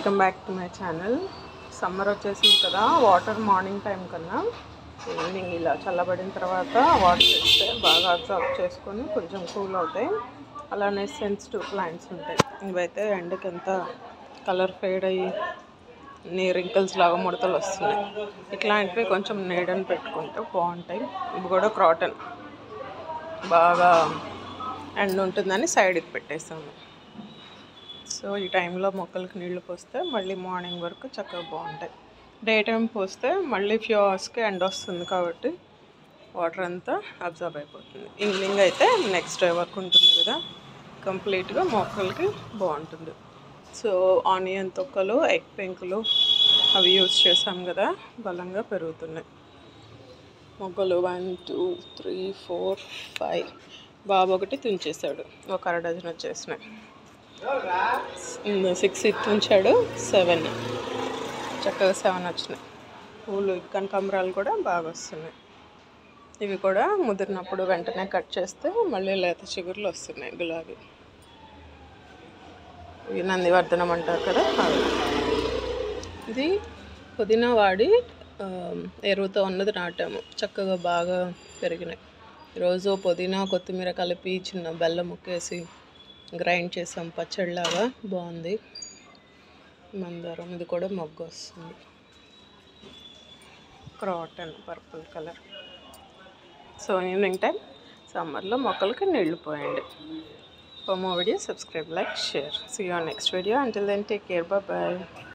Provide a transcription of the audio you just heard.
Welcome back to my channel summer వచ్చేసింది కదా water morning time కన్నా ఈవినింగ్ ఇలా చల్లబడిన తర్వాత వాటర్ వేస్తే బాగా అబ్జర్వ్ చేసుకొని కొంచెం కూల్ అవుతాయి అలానే సెన్సిటివ్ ప్లాంట్స్ ఉంటాయి ఇవైతే ఎండకి ఎంత కలర్ ఫేడ్ అయ్యి నీ రింకిల్స్ లాగా ముడతలు వస్తున్నాయి ఇట్లాంటివి కొంచెం నీడని పెట్టుకుంటే బాగుంటాయి ఇవి కూడా క్రాటన్ బాగా ఎండ ఉంటుందని సైడ్కి పెట్టేసాము సో ఈ టైంలో మొక్కలకి నీళ్లు పోస్తే మళ్ళీ మార్నింగ్ వరకు చక్కగా బాగుంటాయి డే టైం పోస్తే మళ్ళీ ఫ్యూ అవర్స్కి ఎండ వస్తుంది కాబట్టి వాటర్ అంతా అబ్జర్వ్ అయిపోతుంది ఈవినింగ్ అయితే నెక్స్ట్ డే వరకు ఉంటుంది కదా కంప్లీట్గా మొక్కలకి బాగుంటుంది సో ఆనియన్ తొక్కలు ఎగ్ పెంకులు అవి యూజ్ చేసాం కదా బలంగా పెరుగుతున్నాయి మొగ్గలు one two three four five బాబు ఒకటి తుంచేశాడు ఒక అర డజన్ వచ్చేసినాయి సిక్స్ తుంచాడు సెవెన్ చక్కగా సెవెన్ వచ్చినాయి పూలు కనకాంబరాలు కూడా బాగా వస్తున్నాయి ఇవి కూడా ముదిరినప్పుడు వెంటనే కట్ చేస్తే మళ్ళీ లేత చిగురులు వస్తున్నాయి గులాబీ ఇవి నందివర్ధనం అంటారు కదా అవి ఇది పుదీనా వాడి ఆ, ఎరువుతో ఉన్నది నాటాము చక్కగా బాగా పెరిగినాయి ఈరోజు పుదీనా కొత్తిమీర కలిపి చిన్న బెల్లం ముక్కేసి గ్రైండ్ చేసాం పచ్చడిలాగా బాగుంది మందారం ఇది కూడా మొగ్గు వస్తుంది croton purple colour so evening time సమ్మర్లో మొక్కలకి నీళ్లు పోయండి For more videos, subscribe, like, share. See you on next video. Until then, take care. Bye bye.